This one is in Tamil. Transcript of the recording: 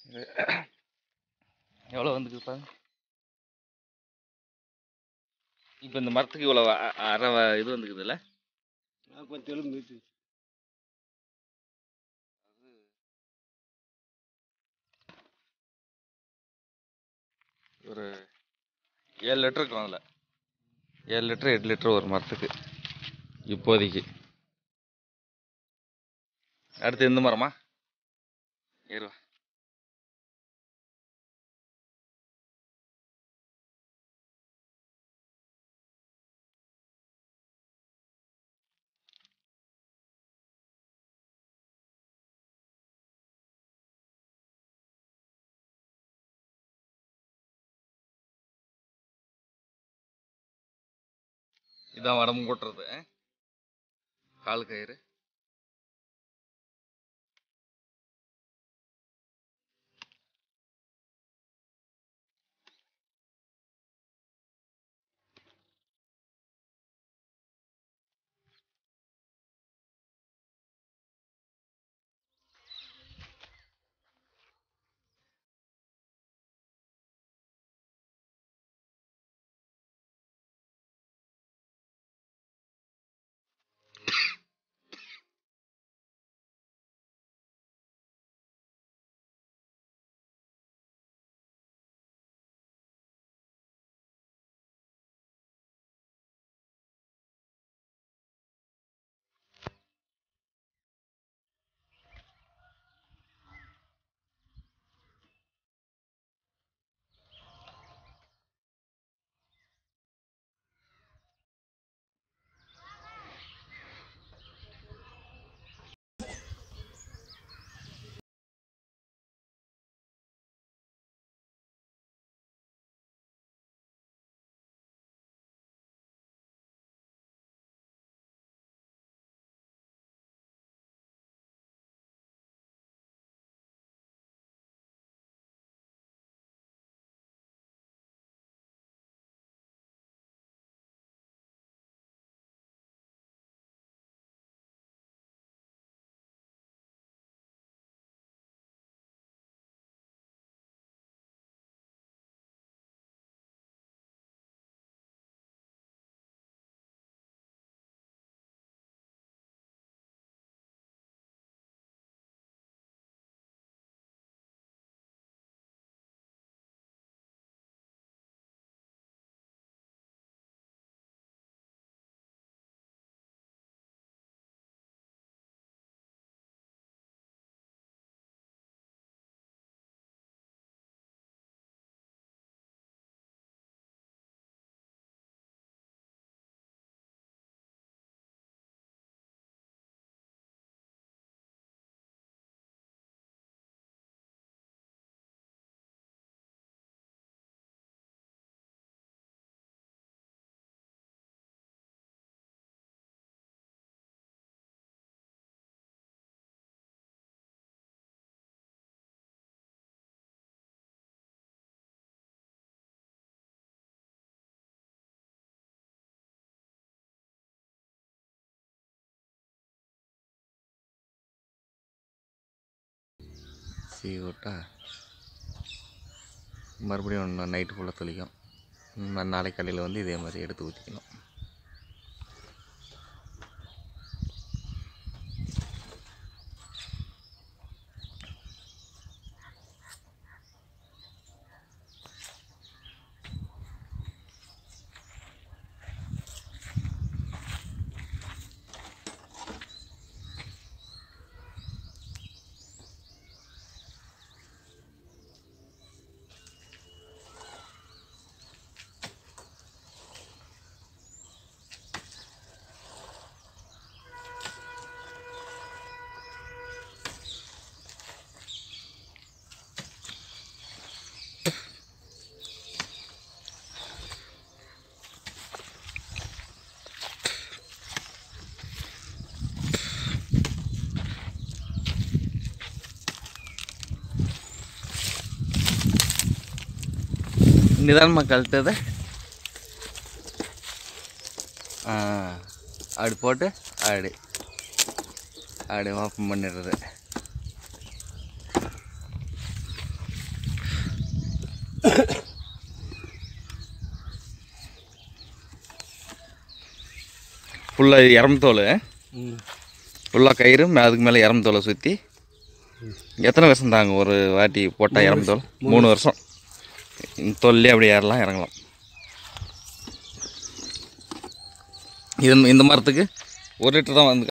எவ்வளோ வந்துருக்கு பாருங்க இப்போ இந்த மரத்துக்கு இவ்வளோ அ- அரை வ- இது வந்துக்குதுல்ல நாற்பத்தி ஏழு மீட்ரு ஒரு ஏழு லிட்டர் இருக்கும் அதில் ஏழு லிட்டர் எட்டு லிட்டர் ஒரு மரத்துக்கு இப்போதைக்கு அடுத்து எந்த மரமா ஏறுவா இதான் வடம் கூட்டுறது ஆ? கால் கயிறு சீ விட்டா மறுபடியும் நைட்டு ஃபுல்லாக தெளிக்கும் ம், நாளைக்கு காலையில் வந்து இதே மாதிரி எடுத்து ஊற்றிக்கணும் நிதானமாக கழட்டது ஆ அப்படி போட்டு அப்படி அப்படி ஓப்பன் பண்ணிடுறது ஃபுல்லாக எரம்பு தோல் ம் ஃபுல்லாக கயிறு மே- அதுக்கு மேலே எரம்பு தோலை சுற்றி எத்தனை வருஷம் தாங்க ஒரு வாட்டி போட்டால் எரம்பு தோல் மூணு வருஷம் இந்த தோல்லே அப்படியே ஏறலாம் இறங்கலாம் இது இந்த மரத்துக்கு ஒரு லிட்டர் தான் வந்து